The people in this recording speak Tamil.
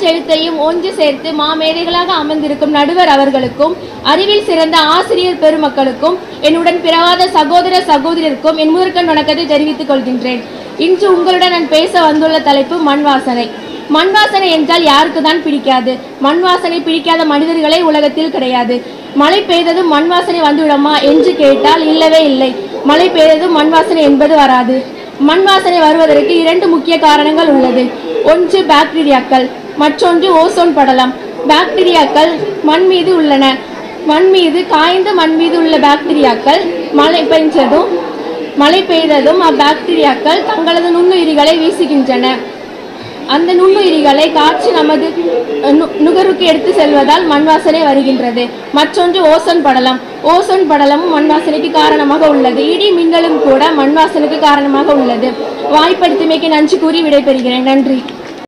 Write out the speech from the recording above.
அஞ்செழுத்தையும் ஒன்று சேர்த்து மாமேதைகளாக அமர்ந்திருக்கும் நடுவர் அவர்களுக்கும் அறிவில் சிறந்த ஆசிரியர் பெருமக்களுக்கும் என்னுடன் பிறவாத சகோதர சகோதரருக்கும் என் முதற்கண் வணக்கத்தை தெரிவித்துக் கொள்கின்றேன் இன்று உங்களுடன் நான் பேச வந்துள்ள தலைப்பு மண் வாசனை மண் வாசனை என்றால் யாருக்கு தான் பிடிக்காது மண் வாசனை பிடிக்காத மனிதர்களே உலகத்தில் கிடையாது மழை பெய்ததும் மண் வாசனை வந்துவிடுமா என்று கேட்டால் இல்லவே இல்லை மழை பெய்ததும் மண் வாசனை என்பது வராது மண் வாசனை வருவதற்கு இரண்டு முக்கிய காரணங்கள் உள்ளது ஒன்று பாக்டீரியாக்கள் மற்றொன்று ஓசோன் படலம் பாக்டீரியாக்கள் மண் மீது உள்ளன மண் மீது காய்ந்த மண் மீது உள்ள பாக்டீரியாக்கள் மழை பெய்ததும் மழை பெய்ததும் அப்பாக்டீரியாக்கள் தங்களது நுண்ணுயிரிகளை வீசுகின்றன அந்த நுண்ணுயிரிகளை காற்று நமது நு- நுகர்வுக்கு எடுத்து செல்வதால் மண் வாசனை வருகின்றது மற்றொன்று ஓசோன் படலம் ஓசோன் படலமும் மண் வாசனைக்கு காரணமாக உள்ளது இடி மின்னலும் கூட மண் வாசனைக்கு காரணமாக உள்ளது வாய்ப்படுத்திமைக்கு நன்றி கூறி விடைபெறுகிறேன் நன்றி